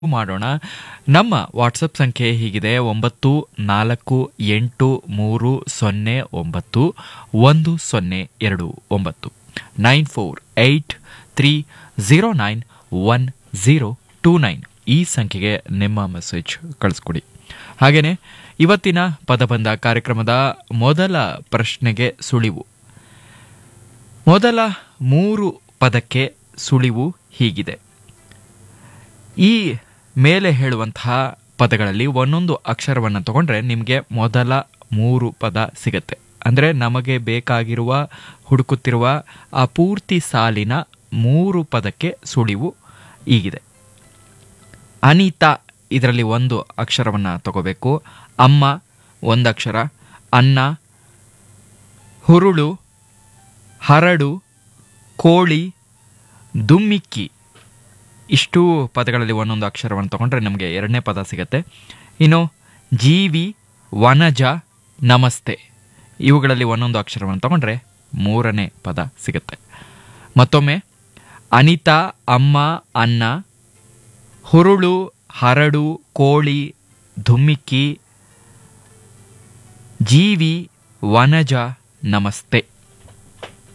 ಮಾಡೋಣ ನಮ್ಮ ವಾಟ್ಸಪ್ ಸಂಖ್ಯೆ ಹೀಗಿದೆ ಒಂಬತ್ತು ನಾಲ್ಕು ಎಂಟು ಮೂರು ಸೊನ್ನೆ ಒಂಬತ್ತು ಒಂದು ಸೊನ್ನೆ ಎರಡು ಒಂಬತ್ತು nine four eight three zero nine one zero two nine ಈ ಸಂಖ್ಯೆಗೆ ನಿಮ್ಮ ಮೆಸೇಜ್ ಕಳಿಸ್ಕೊಡಿ ಹಾಗೆಯೇ ಇವತ್ತಿನ ಪದಬಂಧ ಕಾರ್ಯಕ್ರಮದ ಮೊದಲ ಪ್ರಶ್ನೆಗೆ ಸುಳಿವು ಮೊದಲ ಮೂರು ಪದಕ್ಕೆ ಸುಳಿವು ಹೀಗಿದೆ ಈ ಮೇಲೆ ಹೇಳುವಂತಹ ಪದಗಳಲ್ಲಿ ಒಂದೊಂದು ಅಕ್ಷರವನ್ನು ತಗೊಂಡ್ರೆ ನಿಮಗೆ ಮೊದಲ ಮೂರು ಪದ ಸಿಗತ್ತೆ ಅಂದರೆ ನಮಗೆ ಬೇಕಾಗಿರುವ ಹುಡುಕುತ್ತಿರುವ ಆ ಪೂರ್ತಿ ಸಾಲಿನ ಮೂರು ಪದಕ್ಕೆ ಸುಳಿವು ಈಗಿದೆ ಅನಿತಾ ಇದರಲ್ಲಿ ಒಂದು ಅಕ್ಷರವನ್ನು ತಗೋಬೇಕು ಅಮ್ಮ ಒಂದು ಅಕ್ಷರ ಅನ್ನ ಹುರುಳು ಹರಡು ಕೋಳಿ ದುಮ್ಮಿಕ್ಕಿ ಇಷ್ಟು ಪದಗಳಲ್ಲಿ ಒಂದೊಂದು ಅಕ್ಷರವನ್ನು ತಗೊಂಡ್ರೆ ನಮಗೆ ಎರಡನೇ ಪದ ಸಿಗತ್ತೆ ಇನ್ನು ಜೀವಿ ವನಜ ನಮಸ್ತೆ ಇವುಗಳಲ್ಲಿ ಒಂದೊಂದು ಅಕ್ಷರವನ್ನು ತಗೊಂಡ್ರೆ ಮೂರನೇ ಪದ ಸಿಗುತ್ತೆ ಮತ್ತೊಮ್ಮೆ ಅನಿತಾ ಅಮ್ಮ ಅನ್ನ ಹುರುಳು ಹರಡು ಕೋಳಿ ಧುಮ್ಮಿಕ್ಕಿ ಜೀವಿ ವನಜ ನಮಸ್ತೆ